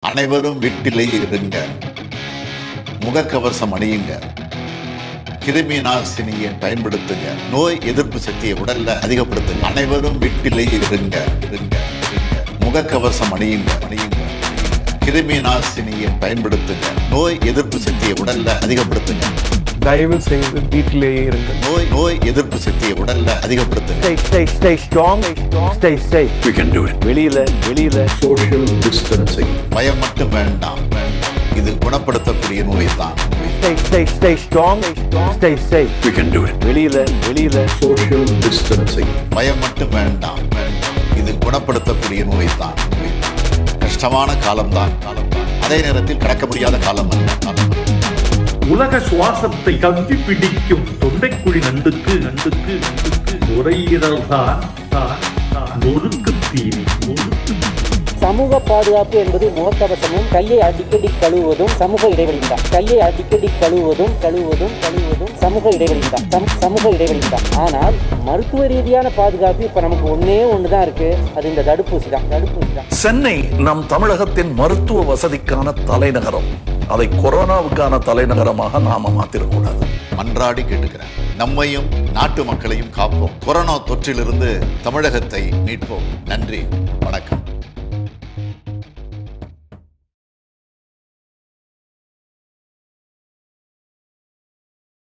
அனைவரும் வீட்டிலே இருங்க முகக்கவசம் அணியுங்க கிருமி நாசினியை பயன்படுத்துங்க நோய் எதிர்ப்பு சக்தியை உடல்ல அதிகப்படுத்துங்க அனைவரும் வீட்டிலே இருங்க இருங்க இருங்க முகக்கவசம் அணியுங்க அணியுங்க கிருமி நாசினியை பயன்படுத்துங்க நோய் எதிர்ப்பு சக்தியை உடல்ல அதிகப்படுத்துங்க தயவு செய்து வீட்டிலேயே இருங்கள் நோய் நோய் எதிர்ப்பு சக்தியை உடல்ல அதிகப்படுத்துங்க stay, stay, stay strong, stay safe. We can do it. வெளியில வெளியில Social distancing. பயம் மட்டும் வேண்டாம் வேண்டாம். இது குணப்படுத்தக்கூடிய நோய் தான் stay, stay, stay strong, stay safe. We can do it. வெளியில வெளியில Social distancing. பயம் மட்டும் வேண்டாம் வேண்டாம். இது குணப்படுத்தக்கூடிய நோய் தான் கஷ்டமான காலம்தான் காலம்தான் அதே நேரத்தில் கடக்க முடியாத காலம் அல்ல காலம் அல்ல. உலக சுவாசத்தை கம்பி பிடிக்கும் தொண்டைக்குழி நண்டுக்கு நண்டுக்கு நண்டுக்கு நுரையீரல் தான் தான் தான் நொறுக்கு தீனி நொறுக்கு சமூக பாதுகாப்பு என்பது முகக்கவசமும் கையை அடிக்கடி கழுவுவதும் சமூக இடைவெளியும் தான் கையை அடிக்கடி கழுவுவதும் கழுவுவதும் கழுவுவதும் சமூக இடைவெளியும் தான் சம்- சமூக இடைவெளியும் தான் ஆனால் மருத்துவ ரீதியான பாதுகாப்பு இப்ப நமக்கு ஒண்ணே ஒன்று தான் இருக்கு அது இந்த தடுப்பூசி தான் தடுப்பூசி தான் சென்னை நம் தமிழகத்தின் மருத்துவ வசதிக்கான தலைநகரம் அதை கொரோனாவுக்கான தலைநகரமாக நாம மாத்திரக்கூடாது மன்றாடி கேட்டுக்கிறேன் நம்மையும் நாட்டு மக்களையும் காப்போம் கொரோனா தொற்றிலிருந்து தமிழகத்தை மீட்போம் நன்றி வணக்கம்